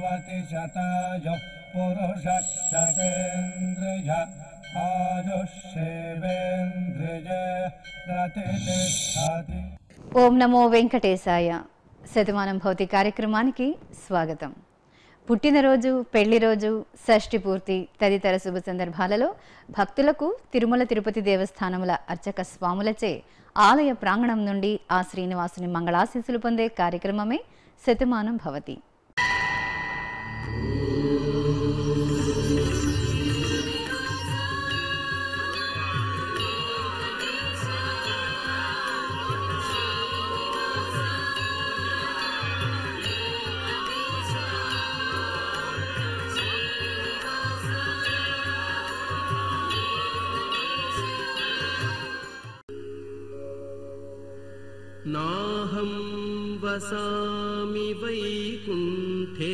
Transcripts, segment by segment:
प्रतिशतायुः पुरुषः शतेन्द्रिय आयुष्येवेन्द्रिय प्रतिष्ठति ఓం నమో వెంకటేశాయ శతమానం భౌతి కార్యక్రమానికి స్వాగతం పుట్టినరోజు పెళ్లి రోజు షష్ఠి పూర్తి తదితర శుభ సందర్భాలలో భక్తులకు తిరుమల తిరుపతి దేవస్థానముల అర్చక స్వాములచే ఆలయ ప్రాంగణం నుండి ఆ శ్రీనివాసుని మంగళాశీస్సులు పొందే కార్యక్రమమే శతమానం భవతి नाहं वसामि वैकुण्ठे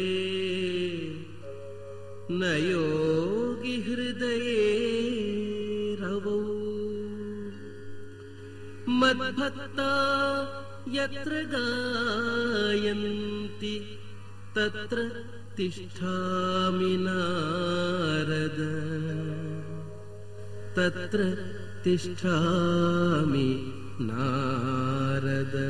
न योगि हृदये रवौ मद्भक्ता यत्र गायन्ति तत्र तिष्ठामि नारद तत्र तिष्ठामि नारद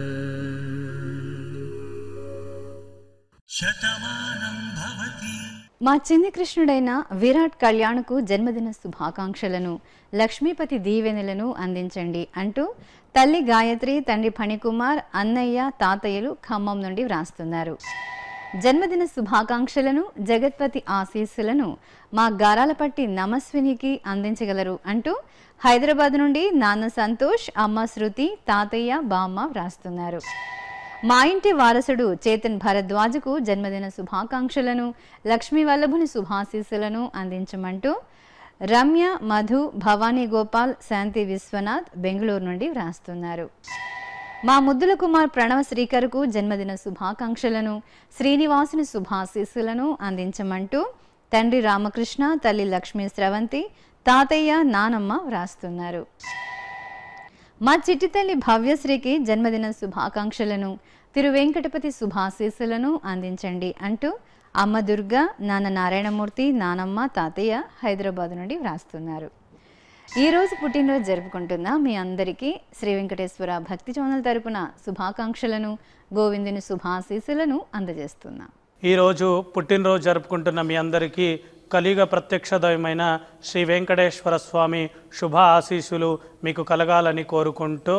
మా చిన్ని కృష్ణుడైన విరాట్ కళ్యాణ్కు జన్మదిన శుభాకాంక్షలను లక్ష్మీపతి దీవెనలను అందించండి అంటూ తల్లి గాయత్రి తండ్రి ఫణికుమార్ అన్నయ్య తాతయ్యలు ఖమ్మం నుండి వ్రాస్తున్నారు జన్మదిన శుభాకాంక్షలను జగత్పతి ఆశీస్సులను మా గారాలపట్టి నమస్వినికి అందించగలరు అంటూ హైదరాబాద్ నుండి నాన్న సంతోష్ అమ్మ శృతి తాతయ్య బామ్మ వ్రాస్తున్నారు మా ఇంటి వారసుడు చేతన్ భరద్వాజకు జన్మదిన శుభాకాంక్షలను లక్ష్మీ వల్లభుని శుభాశీస్సులను అందించమంటూ రమ్య మధు భవానీ గోపాల్ శాంతి విశ్వనాథ్ బెంగళూరు నుండి వ్రాస్తున్నారు మా ముద్దుల కుమార్ ప్రణవ శ్రీకర్కు జన్మదిన శుభాకాంక్షలను శ్రీనివాసుని శుభాశీస్సులను అందించమంటూ తండ్రి రామకృష్ణ తల్లి లక్ష్మీ స్రవంతి తాతయ్య నానమ్మ వ్రాస్తున్నారు మా చిట్టి తల్లి భవ్యశ్రీకి జన్మదిన శుభాకాంక్షలను తిరువెంకటపతి శుభాశీస్సులను అందించండి అంటూ అమ్మ దుర్గా నాన్న నారాయణమూర్తి నానమ్మ తాతయ్య హైదరాబాద్ నుండి వ్రాస్తున్నారు ఈ రోజు పుట్టినరోజు జరుపుకుంటున్న మీ అందరికీ శ్రీ వెంకటేశ్వర భక్తి ఛానల్ తరపున శుభాకాంక్షలను గోవిందుని శుభాశీస్సులను అందజేస్తున్నాం ఈరోజు పుట్టినరోజు జరుపుకుంటున్న మీ అందరికీ కలియుగ ప్రత్యక్ష దైవమైన శ్రీ వెంకటేశ్వర స్వామి శుభ ఆశీస్సులు మీకు కలగాలని కోరుకుంటూ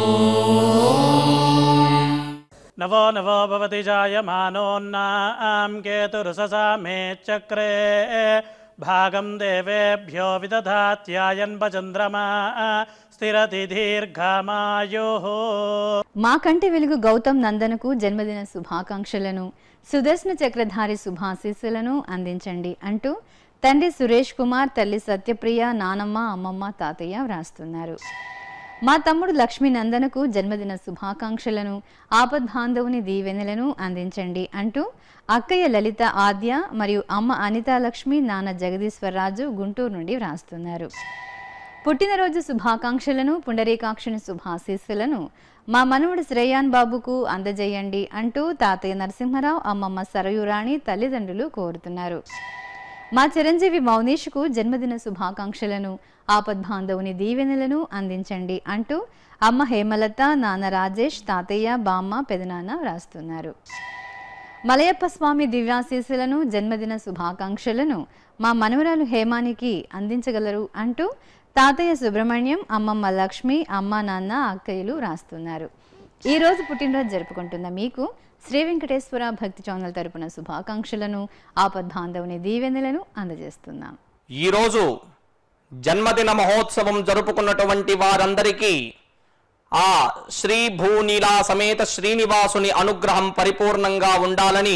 నవో నవో భవతి జాయమానోన్నాం కేతురుససా మే చక్రే భాగం దేవేభ్యో విదధాత్యాయన్ భచంద్రమా స్థిరతి దీర్ఘమాయో మా కంటి వెలుగు గౌతమ్ నందనకు జన్మదిన శుభాకాంక్షలను సుదర్శన చక్రధారి శుభాశీస్సులను అందించండి అంటూ తండ్రి సురేష్ కుమార్ తల్లి సత్యప్రియ నానమ్మ అమ్మమ్మ తాతయ్య వ్రాస్తున్నారు మా తమ్ముడు లక్ష్మీ నందనకు జన్మదిన శుభాకాంక్షలను ఆపద్బాంధవుని దీవెనలను అందించండి అంటూ అక్కయ్య లలిత ఆద్య మరియు అమ్మ అనితా లక్ష్మి నాన్న జగదీశ్వరరాజు గుంటూరు నుండి వ్రాస్తున్నారు పుట్టినరోజు శుభాకాంక్షలను పుండరీకాక్షుని శుభాశీస్సులను మా మనవడు శ్రేయాన్ బాబుకు అందజేయండి అంటూ తాతయ్య నరసింహరావు అమ్మమ్మ సరయురాణి తల్లిదండ్రులు కోరుతున్నారు మా చిరంజీవి మౌనీష్కు జన్మదిన శుభాకాంక్షలను ఆపద్బాంధవుని దీవెనలను అందించండి అంటూ అమ్మ హేమలత నాన్న రాజేష్ తాతయ్య బామ్మ పెదనాన్న వ్రాస్తున్నారు మలయప్ప స్వామి దివ్యాశీస్సులను జన్మదిన శుభాకాంక్షలను మా మనవరాలు హేమానికి అందించగలరు అంటూ తాతయ్య సుబ్రహ్మణ్యం అమ్మమ్మ లక్ష్మి అమ్మ నాన్న అక్కయ్యలు రాస్తున్నారు ఈ రోజు పుట్టినరోజు జరుపుకుంటున్న మీకు శ్రీ వెంకటేశ్వర భక్తి ఛానల్ తరపున శుభాకాంక్షలను ఆపద్బాంధవుని దీవెనలను అందజేస్తున్నాం ఈరోజు జన్మదిన మహోత్సవం జరుపుకున్నటువంటి వారందరికీ ఆ శ్రీ భూనీలా సమేత శ్రీనివాసుని అనుగ్రహం పరిపూర్ణంగా ఉండాలని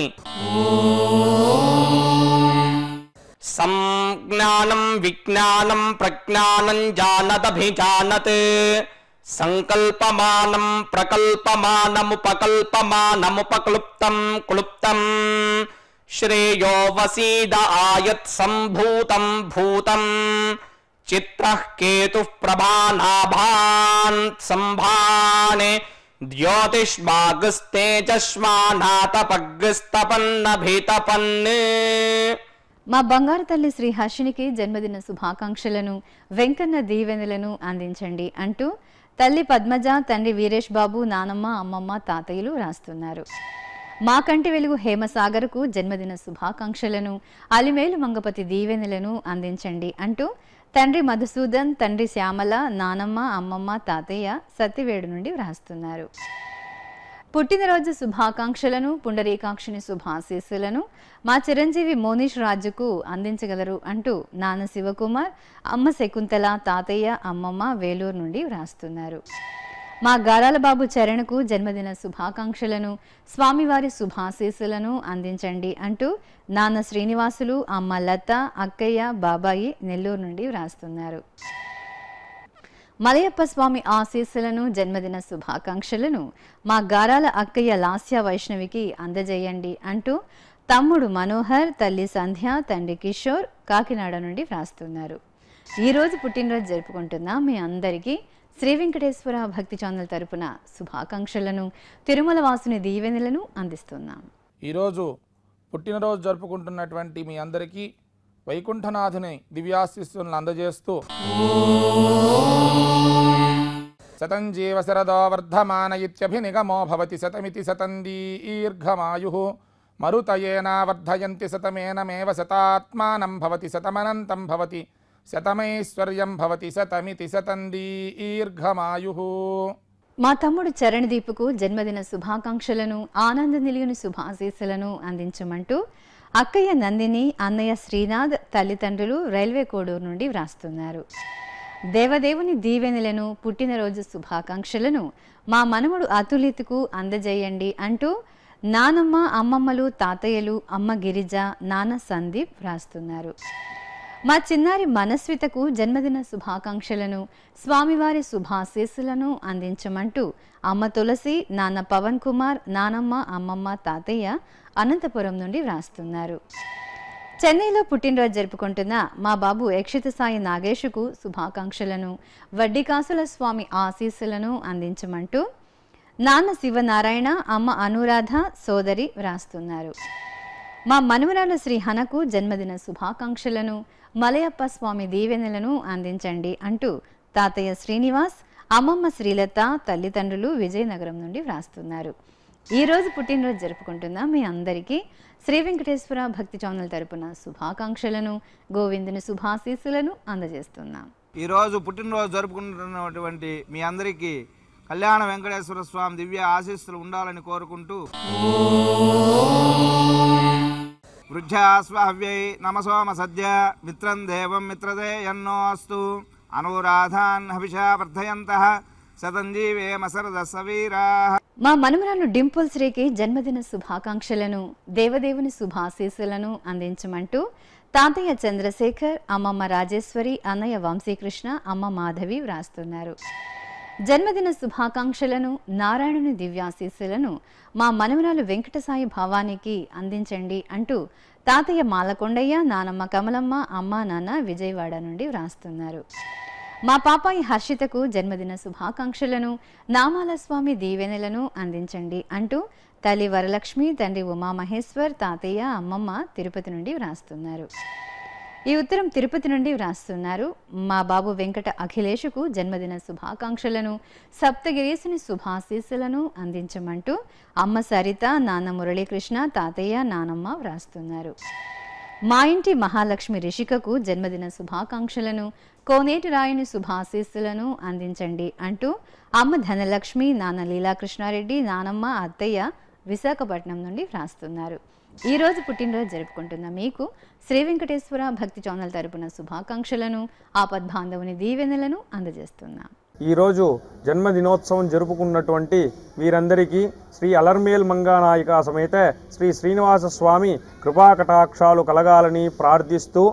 సంజ్ఞానం విజ్ఞానం ప్రజ్ఞానం జానదభిజానత్ సంకల్పమానం ప్రకల్పమానముపకల్పమానముపక్లుప్తం క్లుప్తం శ్రేయో వసీద ఆయత్ సంభూతం భూతం చిత్ర కేతు ప్రభానాభాన్ సంభానే జ్యోతిష్మాగస్తేజస్మానాతపగ్స్తపన్నభీతపన్నే మా బంగారు తల్లి శ్రీ హర్షినికి జన్మదిన శుభాకాంక్షలను వెంకన్న దీవెనలను అందించండి అంటూ తల్లి పద్మజ తండ్రి వీరేష్ బాబు నానమ్మ అమ్మమ్మ తాతయ్యలు రాస్తున్నారు మా కంటి వెలుగు హేమసాగర్కు జన్మదిన శుభాకాంక్షలను అలిమేలు మంగపతి దీవెనలను అందించండి అంటూ తండ్రి మధుసూదన్ తండ్రి శ్యామల నానమ్మ అమ్మమ్మ తాతయ్య సత్యవేడు నుండి వ్రాస్తున్నారు పుట్టినరోజు శుభాకాంక్షలను పుండరీకాక్షిని శుభాశీస్సులను మా చిరంజీవి మోనీష్ రాజుకు అందించగలరు అంటూ నాన్న శివకుమార్ అమ్మ శకుంతల తాతయ్య అమ్మమ్మ వేలూరు నుండి వ్రాస్తున్నారు మా గారాల బాబు చరణ్కు జన్మదిన శుభాకాంక్షలను స్వామివారి శుభాశీస్సులను అందించండి అంటూ నాన్న శ్రీనివాసులు అమ్మ లత అక్కయ్య బాబాయి నెల్లూరు నుండి వ్రాస్తున్నారు మలయప్ప స్వామి ఆశీస్సులను జన్మదిన శుభాకాంక్షలను మా గారాల అక్కయ్య లాస్య వైష్ణవికి అందజేయండి అంటూ తమ్ముడు మనోహర్ తల్లి సంధ్య తండ్రి కిషోర్ కాకినాడ నుండి వ్రాస్తున్నారు ఈరోజు పుట్టినరోజు జరుపుకుంటున్న మీ అందరికీ శ్రీ వెంకటేశ్వర భక్తి ఛానల్ తరపున శుభాకాంక్షలను తిరుమల వాసుని దీవెనలను అందిస్తున్నాం ఈరోజు పుట్టినరోజు జరుపుకుంటున్నటువంటి మీ అందరికీ వైకుంఠనాథుని దివ్యాశిస్సులను అందజేస్తూ శతం జీవ శరదో వర్ధమాన ఇత్యభినిగమో భవతి శతమితి శతం దీర్ఘమాయు మరుతయేన వర్ధయంతి శతమేనమేవ శతాత్మానం భవతి శతమనంతం భవతి శతమైశ్వర్యం భవతి శతమితి శతం దీర్ఘమాయు మా తమ్ముడు చరణ్దీప్కు జన్మదిన శుభాకాంక్షలను ఆనంద నిలియుని శుభాశీస్సులను అందించమంటూ అక్కయ్య నందిని అన్నయ్య శ్రీనాథ్ తల్లిదండ్రులు రైల్వే కోడూరు నుండి వ్రాస్తున్నారు దేవదేవుని దీవెనలను పుట్టినరోజు శుభాకాంక్షలను మా మనముడు అతులిత్కు అందజేయండి అంటూ నానమ్మ అమ్మమ్మలు తాతయ్యలు అమ్మ గిరిజ నాన్న సందీప్ వ్రాస్తున్నారు మా చిన్నారి మనస్వితకు జన్మదిన శుభాకాంక్షలను స్వామివారి శుభాశీస్సులను అందించమంటూ అమ్మ తులసి నాన్న పవన్ కుమార్ నానమ్మ అమ్మమ్మ తాతయ్య అనంతపురం నుండి వ్రాస్తున్నారు చెన్నైలో పుట్టినరోజు జరుపుకుంటున్న మా బాబు యక్షిత సాయి నాగేషుకు శుభాకాంక్షలను వడ్డీకాసుల స్వామి ఆశీస్సులను అందించమంటూ నాన్న శివనారాయణ అమ్మ అనురాధ సోదరి వ్రాస్తున్నారు మా మనుమరాలు శ్రీ హనకు జన్మదిన శుభాకాంక్షలను మలయప్ప స్వామి దీవెనలను అందించండి అంటూ తాతయ్య శ్రీనివాస్ అమ్మమ్మ శ్రీలత తల్లిదండ్రులు విజయనగరం నుండి వ్రాస్తున్నారు ఈ రోజు పుట్టినరోజు జరుపుకుంటున్న మీ అందరికీ శ్రీ వెంకటేశ్వర భక్తి ఛానల్ తరపున శుభాకాంక్షలను గోవిందుని శుభాశీస్సులను అందజేస్తున్నాం ఈరోజు పుట్టినరోజు జరుపుకుంటున్నటువంటి మీ అందరికీ కళ్యాణ వెంకటేశ్వర స్వామి దివ్య ఆశీస్సులు ఉండాలని కోరుకుంటూ వృద్ధ్యాస్వావ్యై నమసోమ సద్య మిత్రం దేవం మిత్రదే ఎన్నో అస్తు అనురాధాన్ హవిషా వర్ధయంత శతంజీవేమ సరద సవీరా మా మనుమరాలు డింపుల్ శ్రీకి జన్మదిన శుభాకాంక్షలను దేవదేవుని శుభాశీస్సులను అందించమంటూ తాతయ్య చంద్రశేఖర్ అమ్మమ్మ రాజేశ్వరి అన్నయ్య వంశీకృష్ణ అమ్మ మాధవి వ్రాస్తున్నారు జన్మదిన శుభాకాంక్షలను నారాయణుని దివ్యాశీస్సులను మా మనవరాలు వెంకటసాయి భావానికి అందించండి అంటూ తాతయ్య మాలకొండయ్య నానమ్మ కమలమ్మ అమ్మ నాన్న విజయవాడ నుండి వ్రాస్తున్నారు మా పాపాయి హర్షితకు జన్మదిన శుభాకాంక్షలను నామాల స్వామి దీవెనలను అందించండి అంటూ తల్లి వరలక్ష్మి తండ్రి ఉమామహేశ్వర్ తాతయ్య అమ్మమ్మ తిరుపతి నుండి వ్రాస్తున్నారు ఈ ఉత్తరం తిరుపతి నుండి వ్రాస్తున్నారు మా బాబు వెంకట అఖిలేషుకు జన్మదిన శుభాకాంక్షలను సప్తగిరీసుని శుభాశీస్సులను అందించమంటూ అమ్మ సరిత నాన్న మురళీకృష్ణ తాతయ్య నానమ్మ వ్రాస్తున్నారు మా ఇంటి మహాలక్ష్మి రిషికకు జన్మదిన శుభాకాంక్షలను కోనేటి రాయుని శుభాశీస్సులను అందించండి అంటూ అమ్మ ధనలక్ష్మి నాన్న లీలాకృష్ణారెడ్డి నానమ్మ అత్తయ్య విశాఖపట్నం నుండి వ్రాస్తున్నారు ఈ రోజు పుట్టినరోజు జరుపుకుంటున్న మీకు శ్రీ వెంకటేశ్వర భక్తి ఛానల్ తరపున శుభాకాంక్షలను ఆపద్బాంధవుని దీవెనలను అందజేస్తున్నాం ఈరోజు జన్మదినోత్సవం జరుపుకున్నటువంటి వీరందరికీ శ్రీ అలర్మేల్ మంగానాయిక సమేత శ్రీ శ్రీనివాస స్వామి కృపాకటాక్షాలు కలగాలని ప్రార్థిస్తూ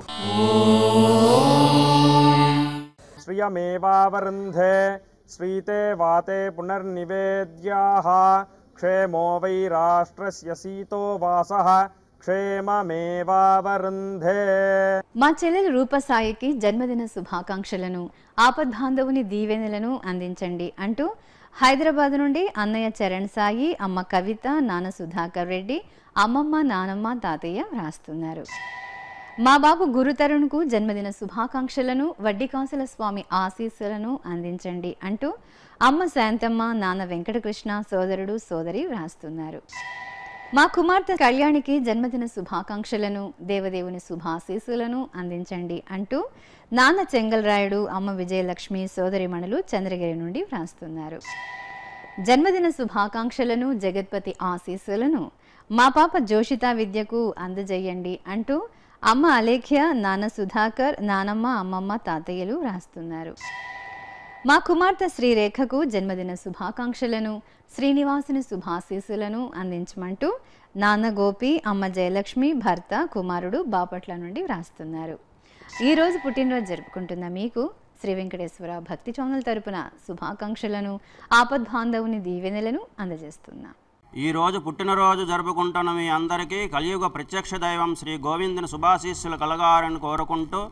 శ్రియమేవావరుంధే శ్రీతే వాతే పునర్నివేద్యాః క్షేమో వై రాష్ట్రస్య సీతో వాసః క్షేమమేవావరుంధే మా చెల్లెలు రూపసాయికి జన్మదిన శుభాకాంక్షలను ఆపద్బాంధవుని దీవెనలను అందించండి అంటూ హైదరాబాద్ నుండి అన్నయ్య చరణ్ సాయి అమ్మ కవిత నాన్న సుధాకర్ రెడ్డి అమ్మమ్మ నానమ్మ తాతయ్య వ్రాస్తున్నారు మా బాబు గురుతరుణ్కు జన్మదిన శుభాకాంక్షలను వడ్డీకాసుల స్వామి ఆశీస్సులను అందించండి అంటూ అమ్మ శాంతమ్మ నాన్న వెంకటకృష్ణ సోదరుడు సోదరి వ్రాస్తున్నారు మా కుమార్తె కళ్యాణికి జన్మదిన శుభాకాంక్షలను దేవదేవుని శుభాశీస్సులను అందించండి అంటూ నాన్న చెంగల్రాయుడు అమ్మ విజయలక్ష్మి సోదరిమణులు చంద్రగిరి నుండి వ్రాస్తున్నారు జన్మదిన శుభాకాంక్షలను జగత్పతి ఆశీస్సులను మా పాప జోషిత విద్యకు అందజేయండి అంటూ అమ్మ అలేఖ్య నాన్న సుధాకర్ నానమ్మ అమ్మమ్మ తాతయ్యలు రాస్తున్నారు మా కుమార్తె శ్రీరేఖకు జన్మదిన శుభాకాంక్షలను శ్రీనివాసుని శుభాశీస్సులను అందించమంటూ నాన్న గోపి అమ్మ జయలక్ష్మి భర్త కుమారుడు బాపట్ల నుండి వ్రాస్తున్నారు ఈరోజు పుట్టినరోజు జరుపుకుంటున్న మీకు శ్రీ వెంకటేశ్వర భక్తి చౌనల్ తరపున శుభాకాంక్షలను ఆపద్బాంధవుని దీవెనలను అందజేస్తున్నాం ఈ రోజు పుట్టినరోజు జరుపుకుంటున్న మీ అందరికీ కలియుగ ప్రత్యక్ష దైవం శ్రీ గోవిందుని శుభాశీస్సులు కలగాలని కోరుకుంటూ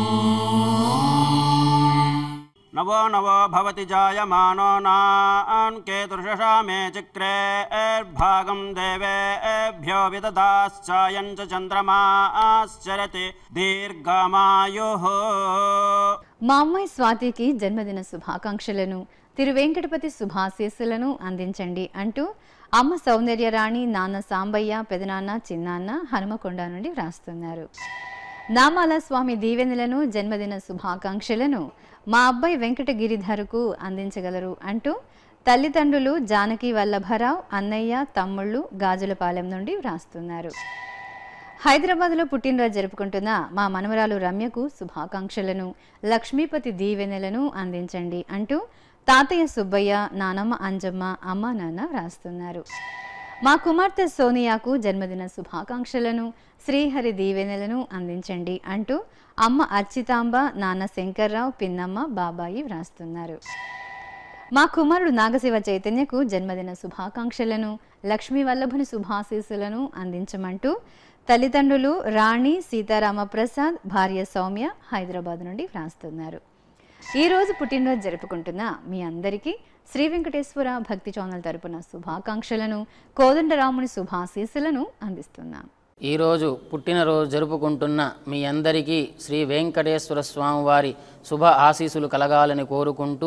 నవో నవో భవతి జాయమానో నాన్ కేతుర్షషా మే చక్రేర్భాగం దేవేభ్యో విదదాశ్చాయం చ చంద్రమాశ్చరతి దీర్ఘమాయుః మా అమ్మాయి స్వాతికి జన్మదిన శుభాకాంక్షలను తిరువెంకటపతి శుభాశీస్సులను అందించండి అంటూ అమ్మ సౌందర్యరాణి నాన్న సాంబయ్య పెదనాన్న చిన్నాన్న హనుమకొండ నుండి వ్రాస్తున్నారు నామాల స్వామి దీవెనలను జన్మదిన శుభాకాంక్షలను మా అబ్బాయి వెంకట గిరిధరకు అందించగలరు అంటూ తల్లిదండ్రులు జానకి వల్లభరావు అన్నయ్య తమ్ముళ్ళు గాజులపాలెం నుండి వ్రాస్తున్నారు హైదరాబాద్లో పుట్టినరోజు జరుపుకుంటున్న మా మనవరాలు రమ్యకు శుభాకాంక్షలను లక్ష్మీపతి దీవెనలను అందించండి అంటూ తాతయ్య సుబ్బయ్య నానమ్మ అంజమ్మ అమ్మ నాన్న వ్రాస్తున్నారు మా కుమార్తె సోనియాకు జన్మదిన శుభాకాంక్షలను శ్రీహరి దీవెనలను అందించండి అంటూ అమ్మ అర్చితాంబ నాన్న శంకర్రావు పిన్నమ్మ బాబాయి వ్రాస్తున్నారు మా కుమారుడు నాగశివ చైతన్యకు జన్మదిన శుభాకాంక్షలను లక్ష్మీ వల్లభుని శుభాశీస్సులను అందించమంటూ తల్లిదండ్రులు రాణి సీతారామ ప్రసాద్ భార్య సౌమ్య హైదరాబాద్ నుండి వ్రాస్తున్నారు ఈ రోజు పుట్టినరోజు జరుపుకుంటున్న మీ అందరికీ శ్రీ వెంకటేశ్వర భక్తి ఛానల్ తరపున శుభాకాంక్షలను కోదండరాముని శుభాశీస్సులను అందిస్తున్నాం ఈరోజు పుట్టినరోజు జరుపుకుంటున్న మీ అందరికీ శ్రీ వెంకటేశ్వర స్వామి వారి శుభ ఆశీస్సులు కలగాలని కోరుకుంటూ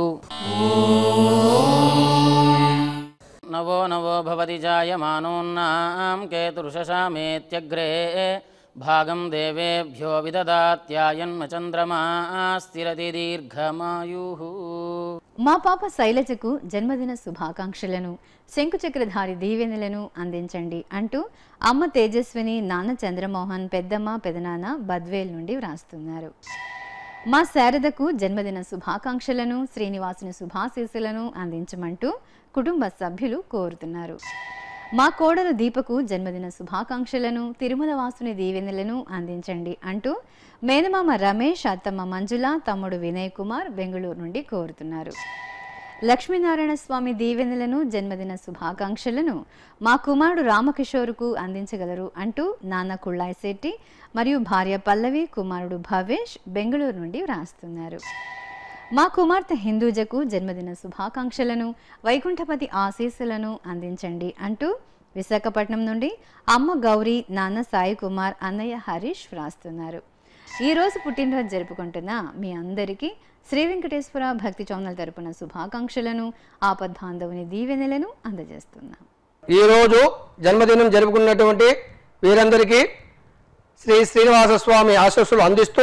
నవో నవో భవతి జాయమానోన్నాం కేతుర్షశామేత్యగ్రే భాగం దేవేభ్యో విదదాత్యాయన్మ చంద్రమా స్థిరతి దీర్ఘమాయు మా పాప శైలజకు జన్మదిన శుభాకాంక్షలను శంకుచక్రధారి దీవెనలను అందించండి అంటూ అమ్మ తేజస్విని నాన్న చంద్రమోహన్ పెద్దమ్మ పెదనాన్న బద్వేల్ నుండి వ్రాస్తున్నారు మా శారదకు జన్మదిన శుభాకాంక్షలను శ్రీనివాసుని శుభాశీస్సులను అందించమంటూ కుటుంబ సభ్యులు కోరుతున్నారు మా కోడలు దీపకు జన్మదిన శుభాకాంక్షలను తిరుమల వాసుని దీవెనలను అందించండి అంటూ మేనమామ రమేష్ అత్తమ్మ మంజుల తమ్ముడు వినయ్ కుమార్ బెంగళూరు నుండి కోరుతున్నారు లక్ష్మీనారాయణ స్వామి దీవెనలను జన్మదిన శుభాకాంక్షలను మా కుమారుడు రామకిషోర్కు అందించగలరు అంటూ నాన్న కుళ్ళాయి శెట్టి మరియు భార్య పల్లవి కుమారుడు భవేష్ బెంగళూరు నుండి వ్రాస్తున్నారు మా కుమార్తె హిందూజకు జన్మదిన శుభాకాంక్షలను వైకుంఠపతి ఆశీస్సులను అందించండి అంటూ విశాఖపట్నం నుండి అమ్మ గౌరీ నాన్న సాయి కుమార్ అన్నయ్య హరీష్ వ్రాస్తున్నారు ఈ రోజు పుట్టినరోజు జరుపుకుంటున్న మీ అందరికీ శ్రీ వెంకటేశ్వర భక్తి చౌనల్ తరపున శుభాకాంక్షలను ఆపద్బాంధవుని దీవెనలను అందజేస్తున్నాం ఈరోజు జన్మదినం జరుపుకున్నటువంటి వీరందరికీ శ్రీ శ్రీనివాస స్వామి ఆశస్సులు అందిస్తూ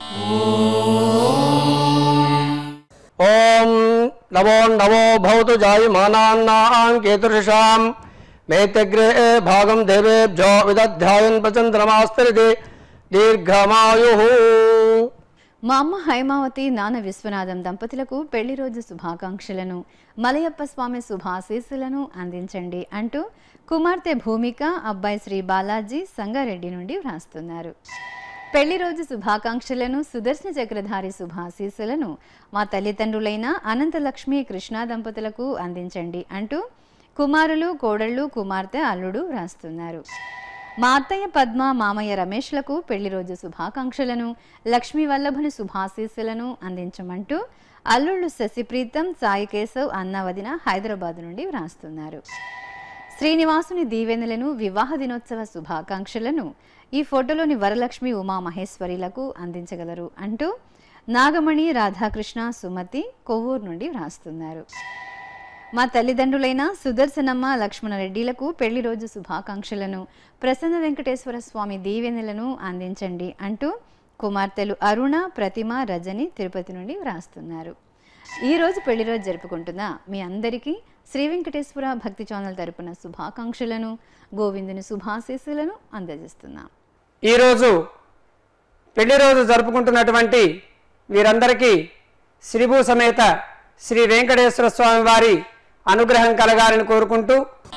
ఓం నమో నమో భవతు జాయమానాన్నాం కేతుర్షాం మేతగ్రే భాగం దేవేభ్యో విదధ్యాయన్ ప్రచంద్రమాస్తరిది దీర్ఘమాయు మా అమ్మ హైమావతి నాన్న విశ్వనాథం దంపతులకు పెళ్లి రోజు శుభాకాంక్షలను మలయప్ప స్వామి శుభాశీస్సులను అందించండి అంటూ కుమార్తె భూమిక అబ్బాయి శ్రీ బాలాజీ సంగారెడ్డి నుండి వ్రాస్తున్నారు పెళ్లి రోజు శుభాకాంక్షలను సుదర్శన చక్రధారి శుభాశీస్సులను మా తల్లిదండ్రులైన అనంతలక్ష్మి కృష్ణ దంపతులకు అందించండి అంటూ కుమారులు కోడళ్ళు కుమార్తె అల్లుడు వ్రాస్తున్నారు మా అత్తయ్య పద్మ మామయ్య రమేష్లకు పెళ్లి రోజు శుభాకాంక్షలను లక్ష్మీ వల్లభుని శుభాశీస్సులను అందించమంటూ అల్లుళ్ళు శశిప్రీతం సాయి కేశవ్ అన్న వదిన హైదరాబాద్ నుండి వ్రాస్తున్నారు శ్రీనివాసుని దీవెనలను వివాహ దినోత్సవ శుభాకాంక్షలను ఈ ఫోటోలోని వరలక్ష్మి ఉమా మహేశ్వరిలకు అందించగలరు అంటూ నాగమణి రాధాకృష్ణ సుమతి కొవ్వూరు నుండి వ్రాస్తున్నారు మా తల్లిదండ్రులైన సుదర్శనమ్మ లక్ష్మణరెడ్డిలకు పెళ్లి రోజు శుభాకాంక్షలను ప్రసన్న వెంకటేశ్వర స్వామి దీవెనలను అందించండి అంటూ కుమార్తెలు అరుణ ప్రతిమ రజని తిరుపతి నుండి వ్రాస్తున్నారు ఈ రోజు పెళ్లి రోజు జరుపుకుంటున్న మీ అందరికీ శ్రీ వెంకటేశ్వర భక్తి ఛానల్ తరపున శుభాకాంక్షలను గోవిందుని శుభాశీస్సులను అందజేస్తున్నాం ఈరోజు పెళ్లి రోజు జరుపుకుంటున్నటువంటి వీరందరికీ శ్రీభూ సమేత శ్రీ వెంకటేశ్వర స్వామి వారి అనుగ్రహం కలగాలని కోరుకుంటూ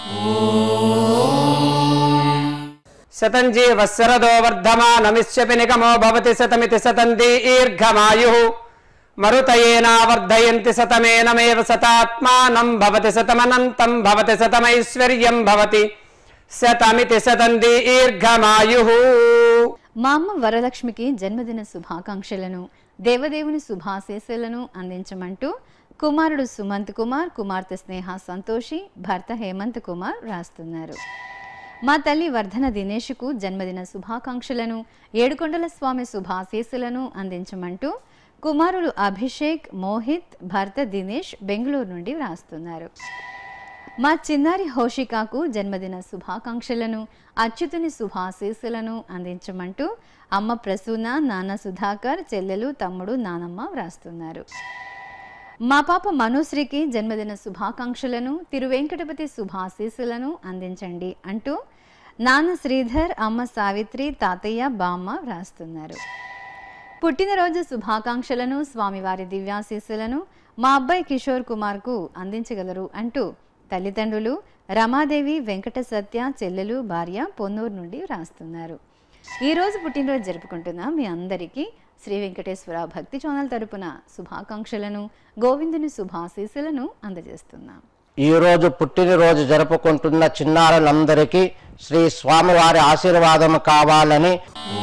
శతంజీ వత్సరదో వర్ధమానమిష్యపి నిగమో భవతి శతమితి శతం దీర్ఘమాయు మరుతయేనా వర్ధయంతి శతమేనమేవ శతాత్మానం భవతి శతమనంతం భవతి శతమైశ్వర్యం భవతి శతమితి శతం దీర్ఘమాయు మా అమ్మ వరలక్ష్మికి జన్మదిన శుభాకాంక్షలను దేవదేవుని శుభాశీస్సులను అందించమంటూ కుమారుడు సుమంత్ కుమార్ కుమార్తె స్నేహ సంతోషి భర్త హేమంత్ కుమార్ రాస్తున్నారు మా తల్లి వర్ధన దినేష్కు జన్మదిన శుభాకాంక్షలను ఏడుకొండల స్వామి శుభాశీస్సులను అందించమంటూ కుమారులు అభిషేక్ మోహిత్ భర్త దినేష్ బెంగళూరు నుండి వ్రాస్తున్నారు మా చిన్నారి హౌషికాకు జన్మదిన శుభాకాంక్షలను అచ్యుతుని శుభాశీస్సులను అందించమంటూ అమ్మ ప్రసూన నాన్న సుధాకర్ చెల్లెలు తమ్ముడు నానమ్మ వ్రాస్తున్నారు మా పాప మనుశ్రీకి జన్మదిన శుభాకాంక్షలను తిరువెంకటపతి శుభాశీస్సులను అందించండి అంటూ నాన్న శ్రీధర్ అమ్మ సావిత్రి తాతయ్య బామ్మ వ్రాస్తున్నారు పుట్టినరోజు శుభాకాంక్షలను స్వామివారి దివ్యాశీస్సులను మా అబ్బాయి కిషోర్ కుమార్కు అందించగలరు అంటూ తల్లిదండ్రులు రమాదేవి వెంకట సత్య చెల్లెలు భార్య పొన్నూరు నుండి వ్రాస్తున్నారు ఈరోజు పుట్టినరోజు జరుపుకుంటున్న మీ అందరికీ శ్రీ వెంకటేశ్వర భక్తి ఛానల్ తరపున శుభాకాంక్షలను గోవిందుని శుభాశీస్సులను అందజేస్తున్నాం ఈరోజు పుట్టినరోజు జరుపుకుంటున్న చిన్నారులందరికీ శ్రీ స్వామివారి ఆశీర్వాదం కావాలని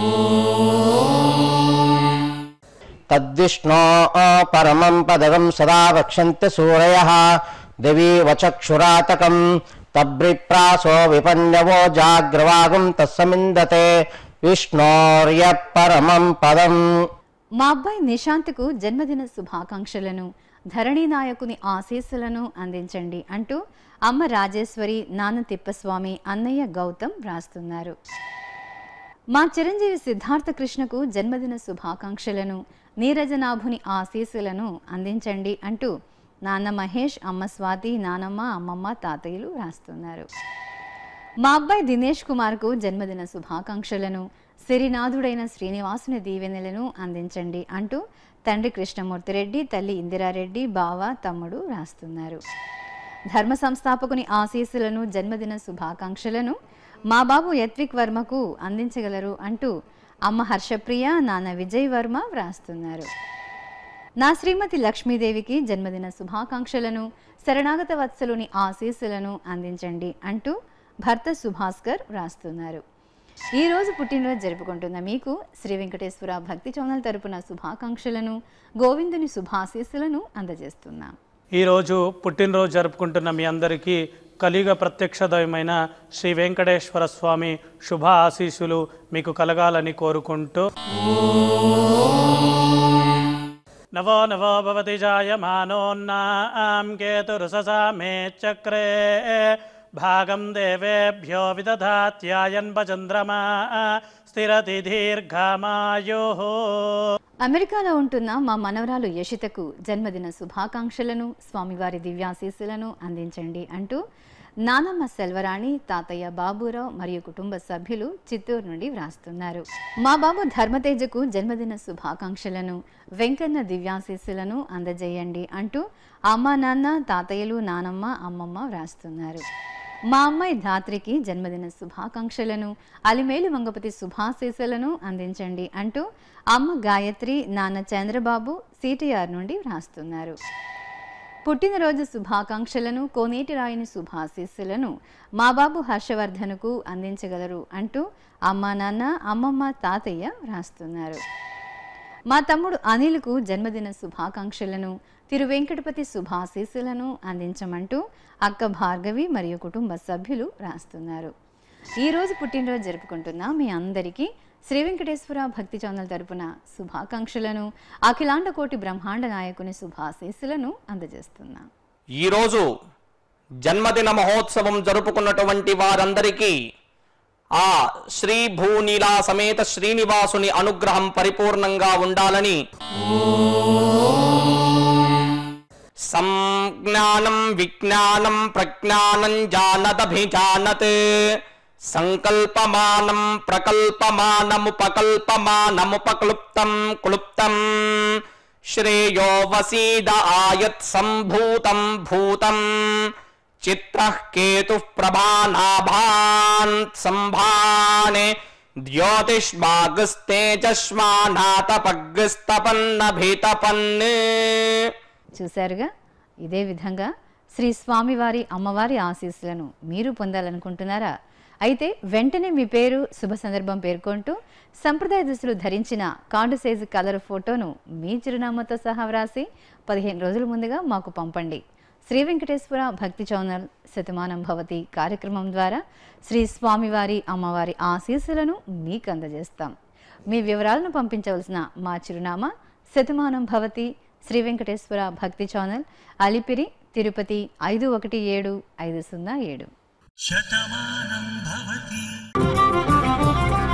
తద్విష్ణో పరమం పదగం సదా వక్షంతి సూరయ దివి వచక్షురాతకం తబ్రిప్రాసో విపన్యవో జాగ్రవాగం తస్సమిందతే విష్ణోర్య పరమం పదం మా అబ్బాయి నిశాంత్కు జన్మదిన శుభాకాంక్షలను ధరణి నాయకుని ఆశీస్సులను అందించండి అంటూ అమ్మ రాజేశ్వరి నాన్న తిప్పస్వామి అన్నయ్య గౌతమ్ వ్రాస్తున్నారు మా చిరంజీవి సిద్ధార్థ కృష్ణకు జన్మదిన శుభాకాంక్షలను నీరజనాభుని ఆశీస్సులను అందించండి అంటూ నాన్న మహేష్ అమ్మ స్వాతి నానమ్మ అమ్మమ్మ తాతయ్యలు రాస్తున్నారు మా అబ్బాయి దినేష్ కుమార్కు జన్మదిన శుభాకాంక్షలను సిరినాథుడైన శ్రీనివాసుని దీవెనలను అందించండి అంటూ తండ్రి కృష్ణమూర్తిరెడ్డి తల్లి ఇందిరారెడ్డి బావ తమ్ముడు రాస్తున్నారు ధర్మ సంస్థాపకుని ఆశీస్సులను జన్మదిన శుభాకాంక్షలను మా బాబు యత్విక్ వర్మకు అందించగలరు అంటూ అమ్మ హర్షప్రియ నాన్న విజయ్ వర్మ వ్రాస్తున్నారు నా శ్రీమతి లక్ష్మీదేవికి జన్మదిన శుభాకాంక్షలను శరణాగత వత్సలుని ఆశీస్సులను అందించండి అంటూ భర్త సుభాస్కర్ వ్రాస్తున్నారు ఈ రోజు పుట్టినరోజు జరుపుకుంటున్న మీకు శ్రీ వెంకటేశ్వర భక్తి ఛానల్ తరపున శుభాకాంక్షలను గోవిందుని శుభాశీస్సులను అందజేస్తున్నాం ఈరోజు పుట్టినరోజు జరుపుకుంటున్న మీ అందరికీ కలియుగ ప్రత్యక్ష దైవమైన శ్రీ వెంకటేశ్వర స్వామి శుభ ఆశీస్సులు మీకు కలగాలని కోరుకుంటూ నవో నవో భవతి జాయమానోన్నాం కేతురుససా మే చక్రే భాగం దేవేభ్యో విదధాత్యాయన్ చంద్రమా స్థిరతి దీర్ఘమాయో అమెరికాలో ఉంటున్న మా మనవరాలు యశితకు జన్మదిన శుభాకాంక్షలను స్వామివారి దివ్యాశీస్సులను అందించండి అంటూ నానమ్మ సెల్వరాణి తాతయ్య బాబురావు మరియు కుటుంబ సభ్యులు చిత్తూరు నుండి వ్రాస్తున్నారు మా బాబు ధర్మతేజకు జన్మదిన శుభాకాంక్షలను వెంకన్న దివ్యాశీస్సులను అందజేయండి అంటూ అమ్మ నాన్న తాతయ్యలు నానమ్మ అమ్మమ్మ వ్రాస్తున్నారు మా అమ్మాయి ధాత్రికి జన్మదిన శుభాకాంక్షలను అలిమేలు మంగపతి శుభాశీస్సులను అందించండి అంటూ అమ్మ గాయత్రి నాన్న చంద్రబాబు సిటిఆర్ నుండి వ్రాస్తున్నారు పుట్టినరోజు శుభాకాంక్షలను కోనేటి రాయిని శుభాశీస్సులను మా బాబు హర్షవర్ధన్కు అందించగలరు అంటూ అమ్మా నాన్న అమ్మమ్మ తాతయ్య రాస్తున్నారు మా తమ్ముడు అనిల్కు జన్మదిన శుభాకాంక్షలను తిరువెంకటపతి శుభాశీస్సులను అందించమంటూ అక్క భార్గవి మరియు కుటుంబ సభ్యులు రాస్తున్నారు ఈరోజు పుట్టినరోజు జరుపుకుంటున్న మీ అందరికీ శ్రీ వెంకటేశ్వర భక్తి ఛానల్ తరపున శుభాకాంక్షలను అఖిలాండ కోటి బ్రహ్మాండ నాయకుని శుభాశీస్సులను అందజేస్తున్నా ఈరోజు జన్మదిన మహోత్సవం జరుపుకున్నటువంటి వారందరికీ ఆ శ్రీ భూనీలా సమేత శ్రీనివాసుని అనుగ్రహం పరిపూర్ణంగా ఉండాలని సంజ్ఞానం విజ్ఞానం ప్రజ్ఞానం జానదభిజానత్ సంకల్పమానం ప్రకల్పమానముపకల్పమానముపక్లుప్తం క్లుప్తం శ్రేయో వసీద ఆయత్ సంభూతం భూతం చిత్రః కేతుః ప్రభానాభాన్ సంభానే ద్యోతిష్మాగస్తేజస్మానాతపగ్స్తపన్నభితపన్నే చూశారుగా ఇదే విధంగా శ్రీ స్వామివారి అమ్మవారి ఆశీస్సులను మీరు పొందాలనుకుంటున్నారా అయితే వెంటనే మీ పేరు శుభ సందర్భం పేర్కొంటూ సంప్రదాయ దుస్తులు ధరించిన కార్డు సైజు కలర్ ఫోటోను మీ చిరునామాతో సహా వ్రాసి పదిహేను రోజుల ముందుగా మాకు పంపండి శ్రీ వెంకటేశ్వర భక్తి ఛానల్ శతమానం భవతి కార్యక్రమం ద్వారా శ్రీ స్వామివారి అమ్మవారి ఆశీస్సులను మీకు అందజేస్తాం మీ వివరాలను పంపించవలసిన మా చిరునామా శతమానం భవతి శ్రీ వెంకటేశ్వర భక్తి ఛానల్ అలిపిరి తిరుపతి ఐదు ఒకటి ఏడు ఐదు సున్నా ఏడు శతమానం భవతి